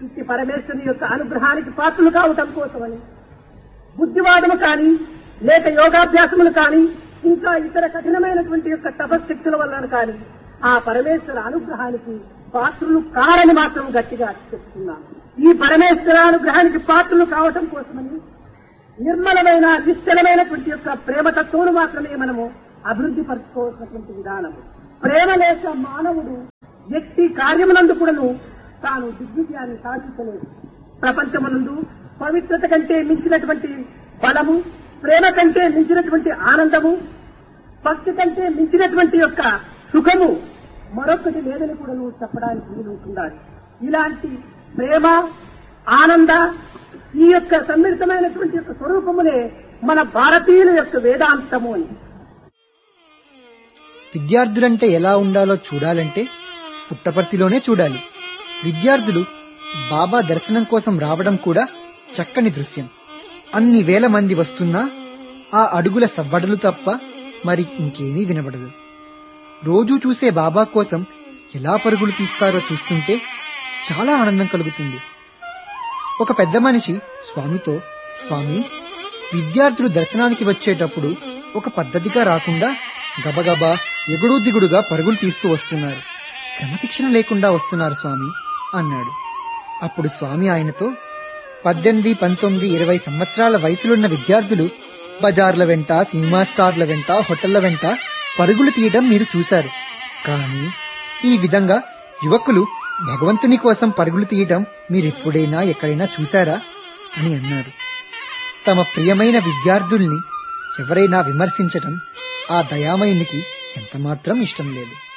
ఇట్టి పరమేశ్వరుని యొక్క అనుగ్రహానికి పాత్రలు కావటం కోసమని బుద్ధివాదము కానీ లేక యోగాభ్యాసములు కానీ ఇంకా ఇతర కఠినమైనటువంటి యొక్క తపశక్తుల వలన కానీ ఆ పరమేశ్వర అనుగ్రహానికి పాత్రులు కారని మాత్రం గట్టిగా చెప్తున్నాను ఈ పరమేశ్వర అనుగ్రహానికి పాత్రలు కావటం కోసమని నిర్మలమైన నిశ్చలమైనటువంటి యొక్క ప్రేమతత్వం మాత్రమే మనము అభివృద్ధి పరచుకోవాల్సినటువంటి విధానము ప్రేమ లేక మానవుడు వ్యక్తి కార్యమునందు కూడాను తాను దిగ్విజయాన్ని సాధించలేదు ప్రపంచమునందు పవిత్రత కంటే మించినటువంటి బలము ప్రేమ కంటే మించినటువంటి ఆనందము భక్తి కంటే మించినటువంటి యొక్క సుఖము మరొకటి లేదని కూడా నువ్వు చెప్పడానికి వీలుంటున్నాడు ఇలాంటి ప్రేమ ఆనంద ఈ యొక్క సమ్మిళితమైనటువంటి యొక్క స్వరూపమునే మన భారతీయుల యొక్క వేదాంతము అని విద్యార్థులంటే ఎలా ఉండాలో చూడాలంటే పుట్టపర్తిలోనే చూడాలి విద్యార్థులు బాబా దర్శనం కోసం రావడం కూడా చక్కని దృశ్యం అన్ని వేల మంది వస్తున్నా ఆ అడుగుల సవ్వడలు తప్ప మరి ఇంకేమీ వినబడదు రోజూ చూసే బాబా కోసం ఎలా పరుగులు తీస్తారో చూస్తుంటే చాలా ఆనందం కలుగుతుంది ఒక పెద్ద మనిషి స్వామితో స్వామి విద్యార్థులు దర్శనానికి వచ్చేటప్పుడు ఒక పద్ధతిగా రాకుండా గబగబా ఎగుడు దిగుడుగా పరుగులు తీస్తూ వస్తున్నారు క్రమశిక్షణ లేకుండా వస్తున్నారు స్వామి అన్నాడు అప్పుడు స్వామి ఆయనతో పద్దెనిమిది పంతొమ్మిది ఇరవై సంవత్సరాల వయసులున్న విద్యార్థులు బజార్ల వెంట సినిమా స్టార్ల వెంట హోటళ్ల వెంట పరుగులు తీయడం మీరు చూశారు కానీ ఈ విధంగా యువకులు భగవంతుని కోసం పరుగులు తీయడం మీరెప్పుడైనా ఎక్కడైనా చూశారా అని అన్నారు తమ ప్రియమైన విద్యార్థుల్ని ఎవరైనా విమర్శించటం ఆ దయామయునికి ఎంతమాత్రం ఇష్టం లేదు